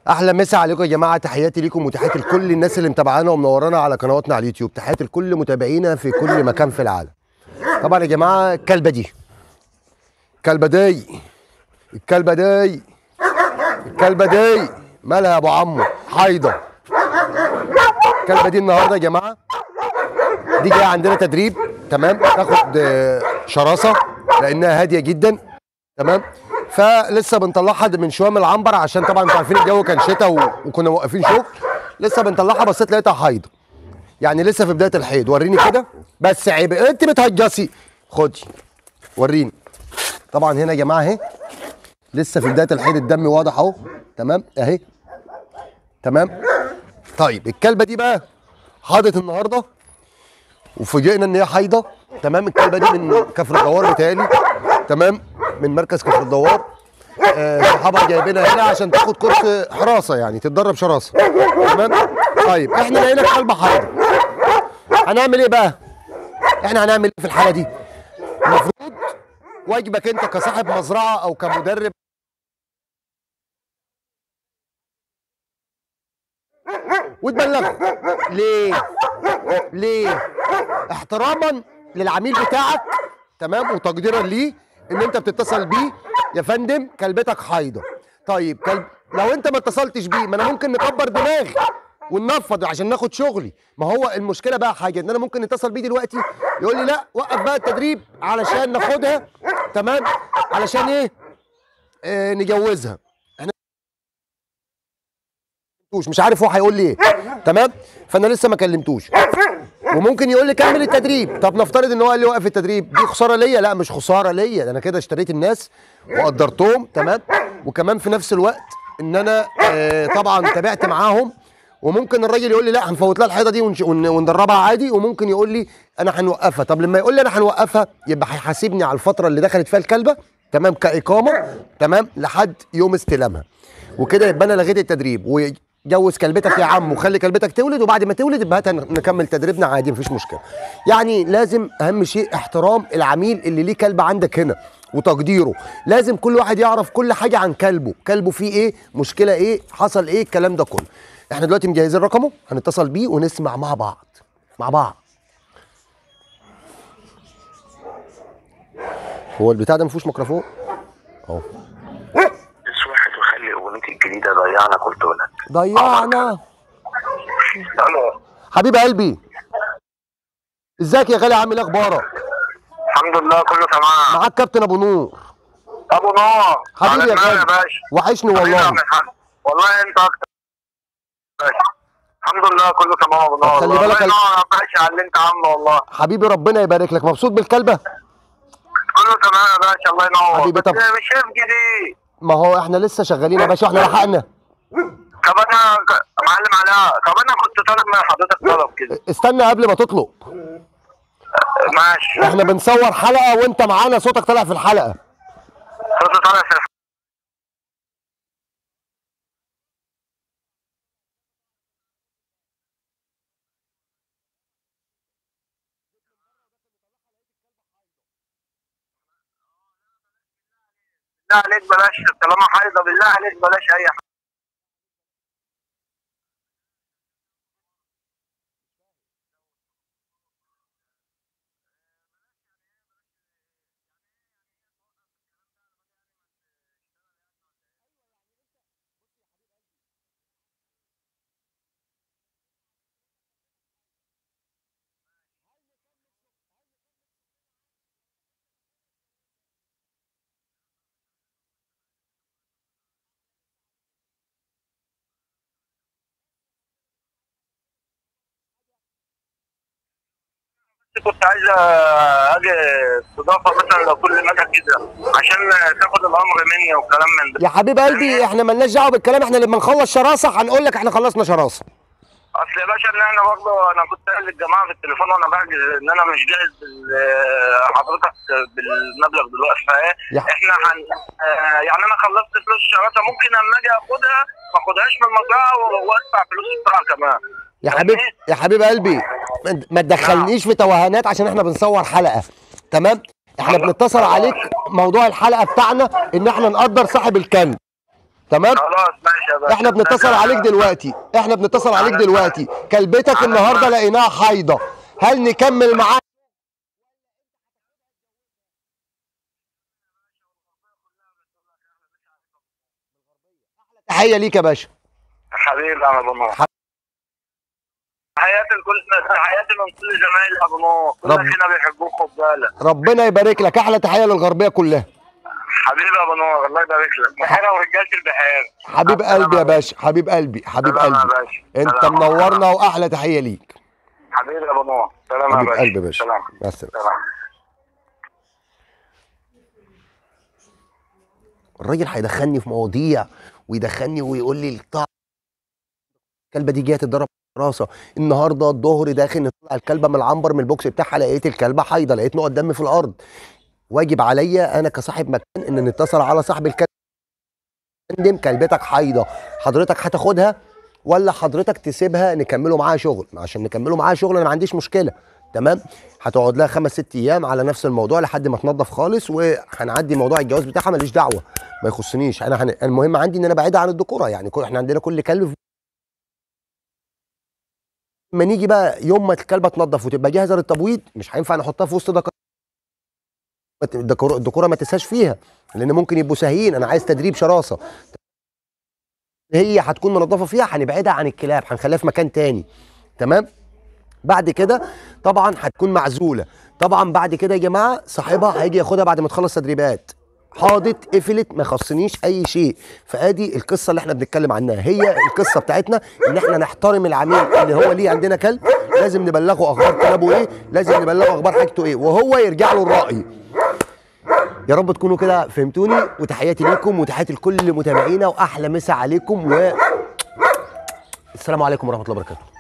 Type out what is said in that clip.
احلى مسا عليكم يا جماعه تحياتي ليكم وتحياتي لكل الناس اللي متابعانا ومنورانا على قنواتنا على اليوتيوب تحياتي لكل متابعينا في كل مكان في العالم طبعا يا جماعه الكلبه دي الكلبه دي الكلبه دي الكلبه دي مالها يا ابو عمو حايضه الكلبه دي النهارده يا جماعه دي جايه عندنا تدريب تمام تاخد آه، شراسه لانها هاديه جدا تمام فلسه بنطلعها من شويه من العنبر عشان طبعا انتوا عارفين الجو كان شتاء و... وكنا موقفين شغل لسه بنطلعها بصيت لقيتها حيض يعني لسه في بدايه الحيض وريني كده بس عيب انت بتهجصي خدي وريني طبعا هنا يا جماعه اهي لسه في بدايه الحيض الدم واضح اهو تمام اهي تمام طيب الكلبه دي بقى حاضت النهارده وفوجئنا ان هي حايضه تمام الكلبه دي من كفر الدوار بتاعي تمام من مركز كفر الدوار آه، صحابها جايبينها هنا عشان تاخد كورس حراسه يعني تتدرب شراسه تمام طيب احنا لقينا كلبه حايضه هنعمل ايه بقى احنا هنعمل ايه في الحاله دي المفروض واجبك انت كصاحب مزرعه او كمدرب وتبلغه ليه ليه احتراما للعميل بتاعك تمام وتقديرا ليه ان انت بتتصل بيه يا فندم كلبتك حايضه طيب كلب لو انت ما اتصلتش بيه ما انا ممكن نكبر دماغي وننفض عشان ناخد شغلي ما هو المشكله بقى حاجه ان انا ممكن نتصل بيه دلوقتي يقول لي لا وقف بقى التدريب علشان ناخدها تمام علشان ايه آه نجوزها احنا مش عارف هو هيقول لي ايه تمام فانا لسه ما كلمتوش وممكن يقول لي كمل التدريب طب نفترض ان هو قال لي وقف التدريب دي خساره ليا لا مش خساره ليا ده انا كده اشتريت الناس وقدرتهم تمام وكمان في نفس الوقت ان انا آه طبعا تابعت معاهم وممكن الراجل يقول لي لا هنفوت لها الحيطه دي ونش- ون- وندربها عادي وممكن يقول لي انا هنوقفها طب لما يقول لي انا هنوقفها يبقى هيحاسبني على الفتره اللي دخلت فيها الكلبه تمام كاقامه تمام لحد يوم استلامها وكده يبقى انا لغيت التدريب وجوز كلبتك يا عم وخلي كلبتك تولد وبعد ما تولد يبقى هاتها نكمل تدريبنا عادي مفيش مشكله يعني لازم اهم شيء احترام العميل اللي ليه كلب عندك هنا وتقديره لازم كل واحد يعرف كل حاجه عن كلبه كلبه فيه ايه مشكله ايه حصل ايه الكلام ده كله احنا دلوقتي مجهزين رقمه هنتصل بيه ونسمع مع بعض مع بعض هو البتاع ده مفيهوش ميكروفون اهو بس واحد وخلي اغنيتي الجديده ضيعنا قلت لك ضيعنا الو حبيب قلبي ازيك يا غالي عامل ايه اخبارك الحمد لله كله تمام معاك كابتن ابو نور ابو نور حبيبي يا على دماغي غالي يا باشا وحشني حبيبي يا والله عم الحاج والله انت اكتر باشا الحمد لله كله تمام يا ابو نور خلي والله بالك ال- ينور يا باشا على اللي انت عامله والله حبيبي ربنا يبارك لك مبسوط بالكلبه كله تمام يا باشا الله ينور حبيبي، بس طب- مش شايف جديد ما هو احنا لسه شغالين يا باشا احنا لحقنا طب انا ك- معلم علاء طب انا كنت طالب من حضرتك طلب كده استنى قبل ما تطلب ماشي احنا بنصور حلقه وانت معانا صوتك طالع في الحلقه صوتي طالع في الح- بالله عليك بلاش طالما حايضه بالله عليك بلاش اي حاجه كنت عايز اجي استضافه مثلا لو كل مدى كده عشان تاخد الامر مني والكلام من ده يا حبيب قلبي احنا ملناش دعوه بالكلام احنا لما نخلص شراسه هنقول لك احنا خلصنا شراسه اصل يا باشا ان احنا برضه انا كنت قايل للجماعه في التليفون وانا بحجز ان انا مش جاهز بال- حضرتك بالمبلغ دلوقتي فايه يا- احنا هن آه، يعني انا خلصت فلوس الشراسه ممكن اما اجي اخدها ما اخدهاش من المزرعه و- وادفع فلوس الطلعه كمان يا حبيب يا حبيب قلبي ما- ما تدخلنيش في توهانات عشان احنا بنصور حلقه تمام احنا بنتصل عليك موضوع الحلقه بتاعنا ان احنا نقدر صاحب الكلب تمام خلاص ماشي يا باشا احنا بنتصل عليك دلوقتي احنا بنتصل عليك دلوقتي كلبتك النهارده لقيناها حايضه هل نكمل معاك تحيه ليك يا باشا حبيبي انا ابو نور حياتي لكل حياتي من كل زمايلي يا ابو نور كل رب- فينا بيحبوك خد بالك ربنا يبارك لك احلى تحيه للغربيه كلها حبيبي يا ابو نور الله يبارك لك بحيره ورجاله البحير حبيب السلام قلبي يا عليكم. باشا حبيب قلبي حبيب سلام يا قلبي باشا. انت سلام. منورنا واحلى تحيه ليك حبيبي يا ابو نور سلام يا حبيب باشا قلبي يا باشا سلام مع السلامه سلام الراجل هيدخلني في مواضيع ويدخلني ويقول لي الطع الكلبه دي جايه تتضرب راسه النهارده الظهر داخل نطلع الكلبه من العنبر من البوكس بتاعها لقيت الكلبه حايضه لقيت نقط دم في الارض واجب عليا انا كصاحب مكان ان نتصل على صاحب الكلب فندم كلبتك حايضه حضرتك هتاخدها ولا حضرتك تسيبها نكملوا معاها شغل عشان نكملوا معاها شغل انا ما عنديش مشكله تمام هتقعد لها خمس ست ايام على نفس الموضوع لحد ما تنضف خالص وهنعدي موضوع الجواز بتاعها ماليش دعوه ما يخصنيش انا هن... المهم عندي ان انا بعيدها عن الذكوره يعني كل... احنا عندنا كل كلب لما نيجي بقى يوم ما الكلبه تنضف وتبقى جاهزه للتبويض مش هينفع نحطها في وسط دكر الدكور- الدكوره ما تسهاش فيها لان ممكن يبقوا ساهيين انا عايز تدريب شراسه هي هتكون منظفه فيها هنبعدها عن الكلاب هنخليها في مكان تاني تمام بعد كده طبعا هتكون معزوله طبعا بعد كده يا جماعه صاحبها هيجي ياخدها بعد ما تخلص تدريبات حاضت قفلت ما يخصنيش اي شيء فادي القصه اللي احنا بنتكلم عنها هي القصه بتاعتنا ان احنا نحترم العميل اللي هو ليه عندنا كلب لازم نبلغه اخبار كلابه ايه لازم نبلغه اخبار حاجته ايه وهو يرجع له الراي يا رب تكونوا كده فهمتوني وتحياتي ليكم وتحياتي لكل متابعينا واحلى مسا عليكم و السلام عليكم ورحمه الله وبركاته